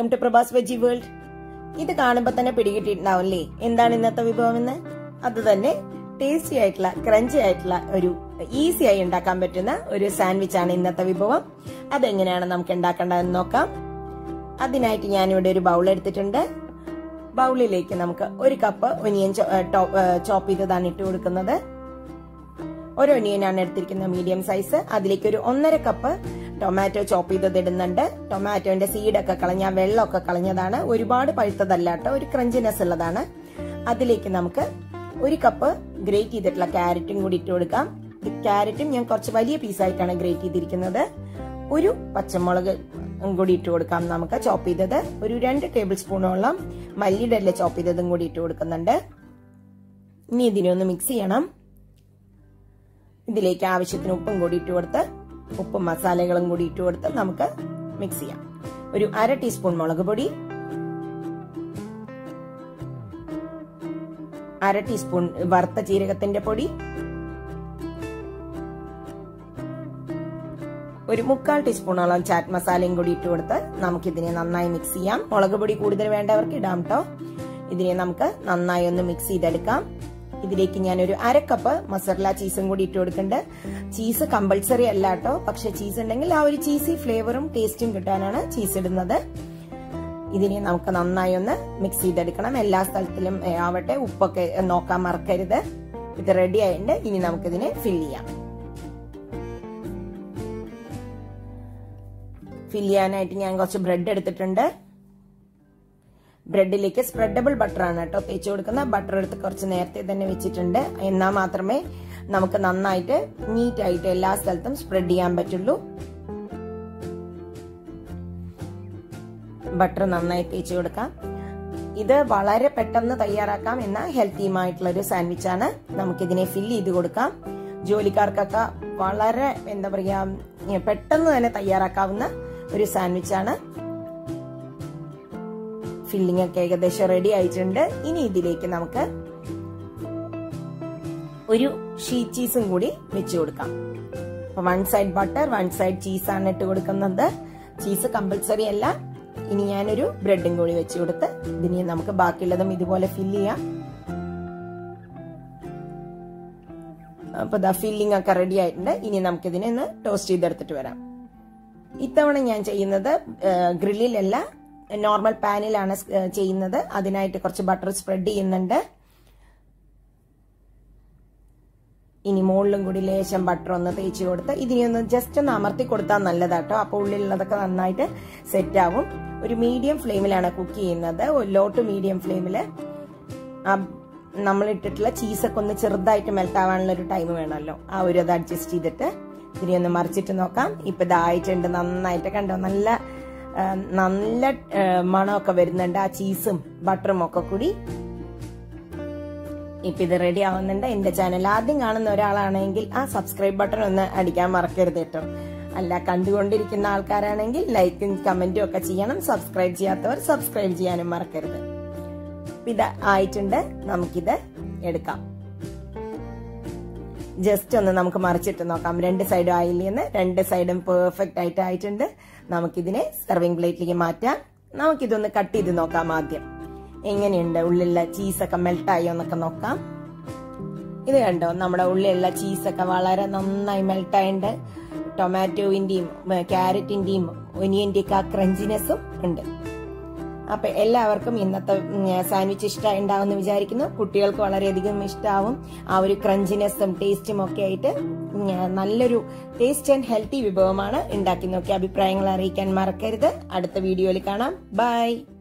welcome to Prabhas veggie world ഇത് കാണുമ്പോൾ തന്നെ പിടികിട്ടിട്ടുണ്ടാവില്ലേ എന്താണ് ഇന്നത്തെ വിഭവം എന്ന് അത് തന്നെ ടേസ്റ്റി ആയിട്ടുള്ള ക്രഞ്ചി ആയിട്ടുള്ള ഒരു ഈസി ആയി ഉണ്ടാക്കാൻ പറ്റുന്ന ഒരു സാൻഡ്വിച്ച് ആണ് ഇന്നത്തെ വിഭവം അതെങ്ങനെയാണ് നമുക്ക് ഉണ്ടാക്കേണ്ടതെന്ന് നോക്കാം അതിനായിട്ട് ഞാനിവിടെ ഒരു ബൗൾ എടുത്തിട്ടുണ്ട് ബൗളിലേക്ക് നമുക്ക് ഒരു കപ്പ് ഒനിയൻ ചോപ്പ് ചെയ്തതാണ് ഇട്ട് കൊടുക്കുന്നത് ഒരു ഒനിയനാണ് എടുത്തിരിക്കുന്നത് മീഡിയം സൈസ് അതിലേക്ക് ഒരു ഒന്നര കപ്പ് ടൊമാറ്റോ ചോപ്പ് ചെയ്തത് ഇടുന്നുണ്ട് ടൊമാറ്റോന്റെ സീഡൊക്കെ കളഞ്ഞ വെള്ളമൊക്കെ കളഞ്ഞതാണ് ഒരുപാട് പഴുത്തതല്ല കേട്ടോ ഒരു ക്രഞ്ചിനെസ് ഉള്ളതാണ് അതിലേക്ക് നമുക്ക് ഒരു കപ്പ് ഗ്രേറ്റ് ചെയ്തിട്ടുള്ള ക്യാരറ്റും കൂടി ഇട്ട് കൊടുക്കാം ക്യാരറ്റും ഞാൻ കുറച്ച് വലിയ പീസായിട്ടാണ് ഗ്രേറ്റ് ചെയ്തിരിക്കുന്നത് ഒരു പച്ചമുളക് കൂടി ഇട്ട് കൊടുക്കാം നമുക്ക് ചോപ്പ് ചെയ്തത് ഒരു രണ്ട് ടേബിൾ സ്പൂണോളം മല്ലിയുടെ ഇല ചോപ്പ് ചെയ്തതും കൂടി ഇട്ട് കൊടുക്കുന്നുണ്ട് ഇനി ഇതിനെ ഒന്ന് മിക്സ് ചെയ്യണം ഇതിലേക്ക് ആവശ്യത്തിന് ഉപ്പും കൂടി ഇട്ട് കൊടുത്ത് ഉപ്പും മസാലകളും കൂടി ഇട്ട് കൊടുത്ത് നമുക്ക് മിക്സ് ചെയ്യാം ഒരു അര ടീസ്പൂൺ മുളക് പൊടി അര ടീസ്പൂൺ വറുത്ത ജീരകത്തിന്റെ പൊടി ഒരു മുക്കാൽ ടീസ്പൂണോളം ചാറ്റ് മസാലയും കൂടി ഇട്ട് കൊടുത്ത് നമുക്കിതിനെ നന്നായി മിക്സ് ചെയ്യാം മുളക് പൊടി കൂടുതൽ വേണ്ടവർക്ക് ഇടാം കേട്ടോ ഇതിനെ നമുക്ക് നന്നായി ഒന്ന് മിക്സ് ചെയ്തെടുക്കാം ഇതിലേക്ക് ഞാൻ ഒരു അര കപ്പ് മസാല ചീസും കൂടി ഇട്ട് കൊടുക്കുന്നുണ്ട് ചീസ് കമ്പൾസറി അല്ല കേട്ടോ പക്ഷെ ചീസ് ഉണ്ടെങ്കിൽ ആ ഒരു ചീസി ഫ്ലേവറും ടേസ്റ്റും കിട്ടാനാണ് ചീസ് ഇടുന്നത് ഇതിനെ നമുക്ക് നന്നായി ഒന്ന് മിക്സ് ചെയ്തെടുക്കണം എല്ലാ സ്ഥലത്തിലും ആവട്ടെ ഉപ്പൊക്കെ നോക്കാൻ മറക്കരുത് ഇത് റെഡി ആയിട്ടുണ്ട് ഇനി നമുക്കിതിനെ ഫിൽ ചെയ്യാം ഫിൽ ചെയ്യാനായിട്ട് ഞാൻ കുറച്ച് ബ്രെഡ് എടുത്തിട്ടുണ്ട് ബ്രെഡിലേക്ക് സ്പ്രെഡബിൾ ബട്ടർ ആണ് കേട്ടോ തേച്ച് കൊടുക്കുന്ന ബട്ടർ എടുത്ത് കുറച്ച് നേരത്തെ തന്നെ വെച്ചിട്ടുണ്ട് എന്നാൽ മാത്രമേ നമുക്ക് നന്നായിട്ട് നീറ്റ് ആയിട്ട് എല്ലാ സ്ഥലത്തും സ്പ്രെഡ് ചെയ്യാൻ പറ്റുള്ളൂ ബട്ടർ നന്നായി തേച്ച് കൊടുക്കാം ഇത് വളരെ പെട്ടെന്ന് തയ്യാറാക്കാം എന്ന ഹെൽത്തിയുമായിട്ടുള്ള ഒരു സാൻഡ്വിച്ച് ആണ് നമുക്കിതിനെ ഫില്ല് ചെയ്ത് കൊടുക്കാം ജോലിക്കാർക്കൊക്കെ വളരെ എന്താ പറയാ പെട്ടെന്ന് തന്നെ തയ്യാറാക്കാവുന്ന ഒരു സാൻഡ്വിച്ച് ആണ് ഫില്ലിംഗ് ഒക്കെ ഏകദേശം റെഡി ആയിട്ടുണ്ട് ഇനി ഇതിലേക്ക് നമുക്ക് ഒരു ഷീറ്റ് ചീസും കൂടി വെച്ച് കൊടുക്കാം അപ്പൊ one side butter one side ചീസാണ് ഇട്ട് കൊടുക്കുന്നത് ചീസ് കമ്പൽസറി അല്ല ഇനി ഞാനൊരു ബ്രെഡും കൂടി വെച്ച് കൊടുത്ത് ഇതിനെ നമുക്ക് ബാക്കിയുള്ളതും ഇതുപോലെ ഫില്ല് ചെയ്യാം അപ്പൊ ദാ ഫില്ലിംഗ് ഒക്കെ റെഡി ആയിട്ടുണ്ട് ഇനി നമുക്ക് ഇതിനെ ഒന്ന് ടോസ്റ്റ് ചെയ്തെടുത്തിട്ട് വരാം ഇത്തവണ ഞാൻ ചെയ്യുന്നത് ഗ്രില്ലിലല്ല നോർമൽ പാനിലാണ് ചെയ്യുന്നത് അതിനായിട്ട് കുറച്ച് ബട്ടർ സ്പ്രെഡ് ചെയ്യുന്നുണ്ട് ഇനി മുകളിലും കൂടി ലേശം ബട്ടർ ഒന്ന് തേച്ച് കൊടുത്ത് ഇതിനെ ഒന്ന് ജസ്റ്റ് ഒന്ന് അമർത്തി കൊടുത്താൽ നല്ലതാട്ടോ അപ്പോൾ ഉള്ളിലുള്ളതൊക്കെ നന്നായിട്ട് സെറ്റ് ആവും ഒരു മീഡിയം ഫ്ലെയിമിലാണ് കുക്ക് ചെയ്യുന്നത് ലോ ടു മീഡിയം ഫ്ലെയിമില് നമ്മൾ ഇട്ടിട്ടുള്ള ചീസൊക്കെ ഒന്ന് ചെറുതായിട്ട് മെൽറ്റ് ആവാനുള്ള ഒരു ടൈം വേണമല്ലോ ആ ഒരു അത് അഡ്ജസ്റ്റ് ചെയ്തിട്ട് ഇതിനെ ഒന്ന് മറിച്ചിട്ട് നോക്കാം ഇപ്പൊ ഇതായിട്ടുണ്ട് നന്നായിട്ട് കണ്ടോ നല്ല നല്ല മണമൊക്കെ വരുന്നുണ്ട് ആ ചീസും ബട്ടറും ഒക്കെ കൂടി ഇപ്പൊ ഇത് റെഡി ആവുന്നുണ്ട് എന്റെ ചാനൽ ആദ്യം കാണുന്ന ഒരാളാണെങ്കിൽ ആ സബ്സ്ക്രൈബ് ബട്ടൺ ഒന്ന് അടിക്കാൻ മറക്കരുത് കേട്ടോ അല്ല കണ്ടുകൊണ്ടിരിക്കുന്ന ആൾക്കാരാണെങ്കിൽ ലൈക്കും കമന്റും ഒക്കെ ചെയ്യണം സബ്സ്ക്രൈബ് ചെയ്യാത്തവർ സബ്സ്ക്രൈബ് ചെയ്യാനും മറക്കരുത് ഇത് ആയിട്ടുണ്ട് നമുക്കിത് എടുക്കാം ജസ്റ്റ് ഒന്ന് നമുക്ക് മറിച്ചിട്ട് നോക്കാം രണ്ട് സൈഡും ആയില്ലെന്ന് രണ്ട് സൈഡും പെർഫെക്റ്റ് ആയിട്ട് ആയിട്ടുണ്ട് നമുക്കിതിനെ സെർവിങ് പ്ലേറ്റിലേക്ക് മാറ്റാം നമുക്കിതൊന്ന് കട്ട് ചെയ്ത് നോക്കാം ആദ്യം എങ്ങനെയുണ്ട് ഉള്ളിലുള്ള ചീസൊക്കെ മെൽട്ടായോ എന്നൊക്കെ നോക്കാം ഇത് കണ്ടോ നമ്മുടെ ഉള്ളിലുള്ള ചീസൊക്കെ വളരെ നന്നായി മെൽട്ടായിട്ടുണ്ട് ടൊമാറ്റോവിന്റെയും ക്യാരറ്റിന്റെയും ഒനിയന്റെ ഒക്കെ ആ ക്രഞ്ചിനെസ്സും ഉണ്ട് അപ്പൊ എല്ലാവർക്കും ഇന്നത്തെ സാൻഡ്വിച്ച് ഇഷ്ടമുണ്ടാവുമെന്ന് വിചാരിക്കുന്നു കുട്ടികൾക്ക് വളരെയധികം ഇഷ്ടമാവും ആ ഒരു ക്രഞ്ചിനെസ്സും ടേസ്റ്റും ഒക്കെ ആയിട്ട് നല്ലൊരു ടേസ്റ്റ് ആൻഡ് ഹെൽത്തി വിഭവമാണ് ഉണ്ടാക്കി നോക്കിയ അഭിപ്രായങ്ങൾ അറിയിക്കാൻ മറക്കരുത് അടുത്ത വീഡിയോയിൽ കാണാം ബൈ